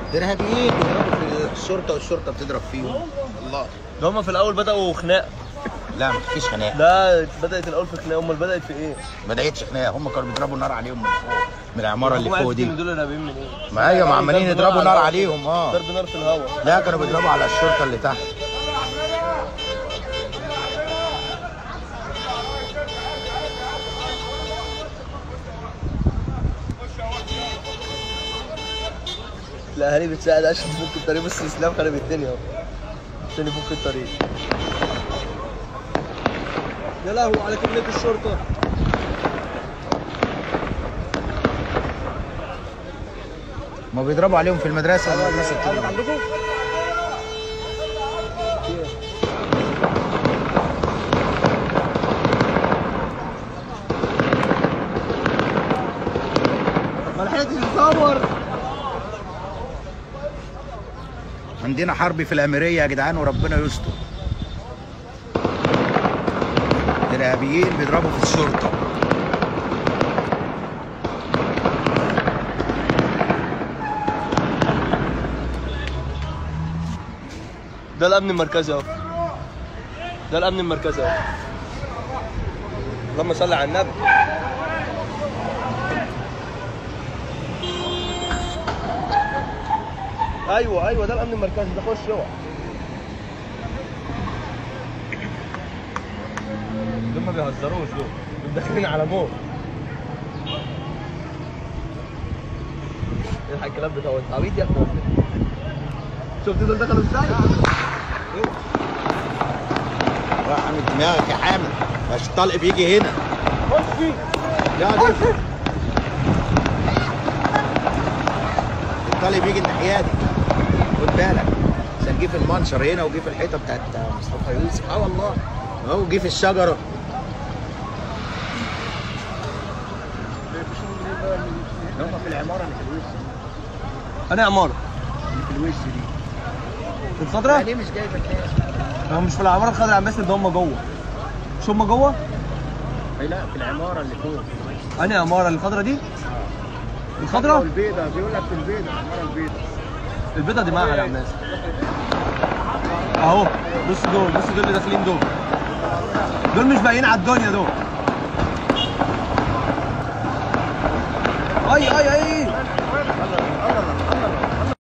ارهابيين بيضربوا في الشرطه والشرطه بتضرب فيهم الله ده هم في الاول بداوا خناق لا مفيش خناق لا بدات الاول في خناق امال بدات في ايه؟ ما بدأتش خناق هم كانوا بيضربوا نار عليهم من فوق من العماره اللي هم فوق عرفوا دي ان دول ارهابيين من ايه؟ ما ايوه ما عمالين ضرب يضربوا نار على- عليهم اه ضرب نار في الهواء لا كانوا بيضربوا على الشرطه اللي تحت الاهالي بتساعد عشان تفك الطريق بس الاسلام خرب الدنيا اهو عشان يفك الطريق يا لهوي على كميه الشرطه ما بيضربوا عليهم في المدرسه المدرسه بتضرب. عندكم؟ ما لحقتش تصور عندنا حرب في الاميريه يا جدعان وربنا يستر الارهابيين بيضربوا في الشرطه ده الامن المركزي اهو ده الامن المركزي اهو اللهم صل على النبي ايوه ايوه ده الامن المركزي ده خش اوعى دول ما بيهزروش دول دول داخلين على موت الحق الكلام بتاع انت عبيط يا ابني شفت دول دخلوا ازاي؟ راح عامل دماغك يا حامد مش الطلق بيجي هنا خش فيه يا دي الطلق بيجي الناحيه دي خد بالك عشان جه في المنشر هنا وجه في الحيطه بتاعت مصطفى يوسف اه والله اهو جه في الشجره هم في العماره اللي في الوش انا عماره اللي في الوش دي في الخضراء ليه مش جايبه الناس؟ هو مش في العماره الخضراء عم بس ده هم جوه مش هم جوه لا في العماره اللي فوق انا عماره الخضراء دي الخضراء البيضه بيقول لك في البيضه العماره البيضه البيضه دي معاها يا عم ناس اهو بص دول بص دول اللي داخلين دول دول مش باقيين على الدنيا دول اي اي اي